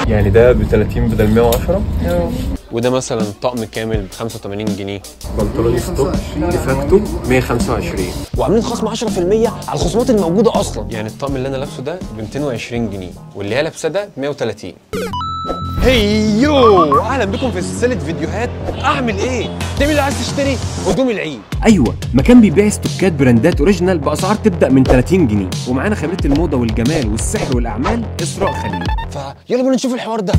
يعني ده ب 30 بدل 110 وده مثلا طقم كامل ب 85 جنيه بنطلون ستوك ديفاكتو 125 وعاملين خصم 10% على الخصومات الموجوده اصلا يعني الطقم اللي انا لابسه ده ب 220 جنيه واللي هي لابسه ده ب 130 هيو اهلا بكم في سلسله فيديوهات اعمل ايه؟ ده اللي عايز تشتري هدوم العيد ايوه مكان بيبيع استوكات براندات اوريجينال باسعار تبدا من 30 جنيه ومعانا خبيره الموضه والجمال والسحر والاعمال اسراء خليل فيلا بينا نشوف الحوار ده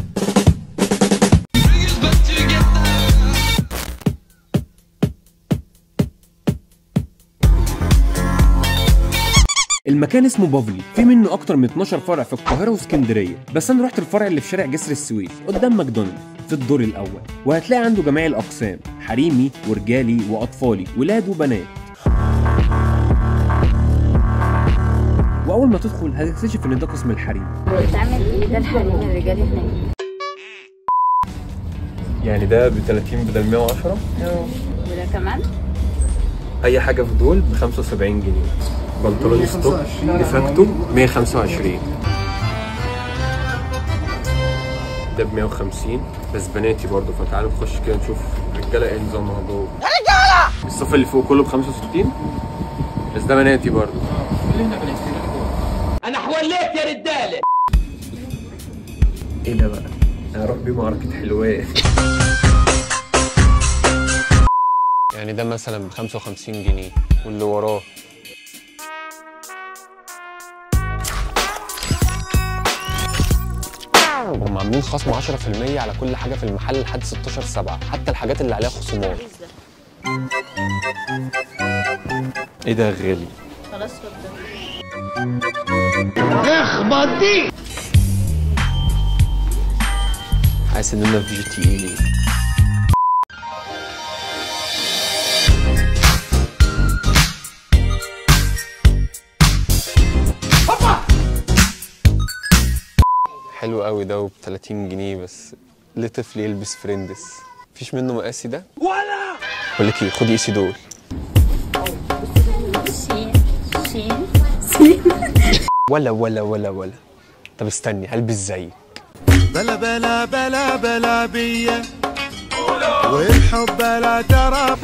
المكان اسمه بافلي في منه اكتر من 12 فرع في القاهره واسكندريه بس انا رحت الفرع اللي في شارع جسر السويس قدام ماكدونالدز في الدور الاول وهتلاقي عنده جميع الاقسام حريمي ورجالي واطفالي ولاد وبنات واول ما تدخل هتكتشف ان ده قسم الحريم بتعمل ايه ده الحريم الرجالي هناك يعني ده ب 30 بدل 110 وده كمان اي حاجه في دول ب 75 جنيه بنطلون ستوك ديفاكتو 125 ده ب 150 بس بناتي برضه فتعالوا نخش كده نشوف رجاله ايه نظامها جوه يا رجاله الصف اللي فوق كله ب 65 بس ده بناتي برضه انا حوليت يا رجاله ايه ده بقى؟ انا اروح بيه معركه حلوان يعني ده مثلا ب 55 جنيه واللي وراه هم عاملين خصم 10% على كل حاجه في المحل لحد 16 7 حتى الحاجات اللي عليها خصومات ايه ده يا غالي؟ خلاص اتفضل حاسس ان انا في جي تي اي حلو قوي ده وب 30 جنيه بس ليه طفل يلبس فريندس مفيش منه مقاسي ده ولا بقول لك ايه خدي قيسي دول شين شين شين ولا ولا ولا ولا طب استني هلبس زيك بلا بلا بلا بلا بيا والحب لا ترى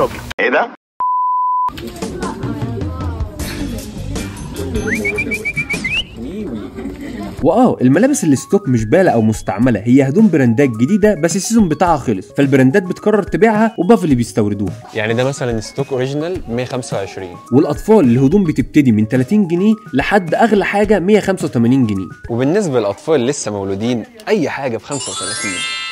واه الملابس اللي ستوك مش بالة او مستعمله هي هدوم براندات جديده بس السيزون بتاعها خلص فالبراندات بتقرر تبيعها وبافلي بيستوردوها يعني ده مثلا ستوك اوريجينال 125 والاطفال الهدوم بتبتدي من 30 جنيه لحد اغلى حاجه 185 جنيه وبالنسبه للاطفال اللي لسه مولودين اي حاجه ب 35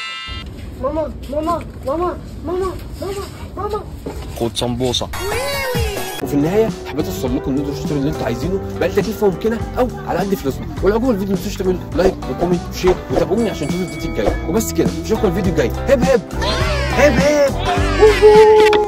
خد صنبوصه وفي النهايه حبيت اوصل لكم ان انتوا تشتروا اللي انتوا عايزينه باقل تكلفه ممكنه او على قد فلوسكم ولو عجبكم الفيديو ما تنسوش تعملوا لايك وكومنت وشير وتابعوني عشان تشوفوا الفيديو الجاي وبس كده اشوفكم الفيديو الجاي هب هب هب هب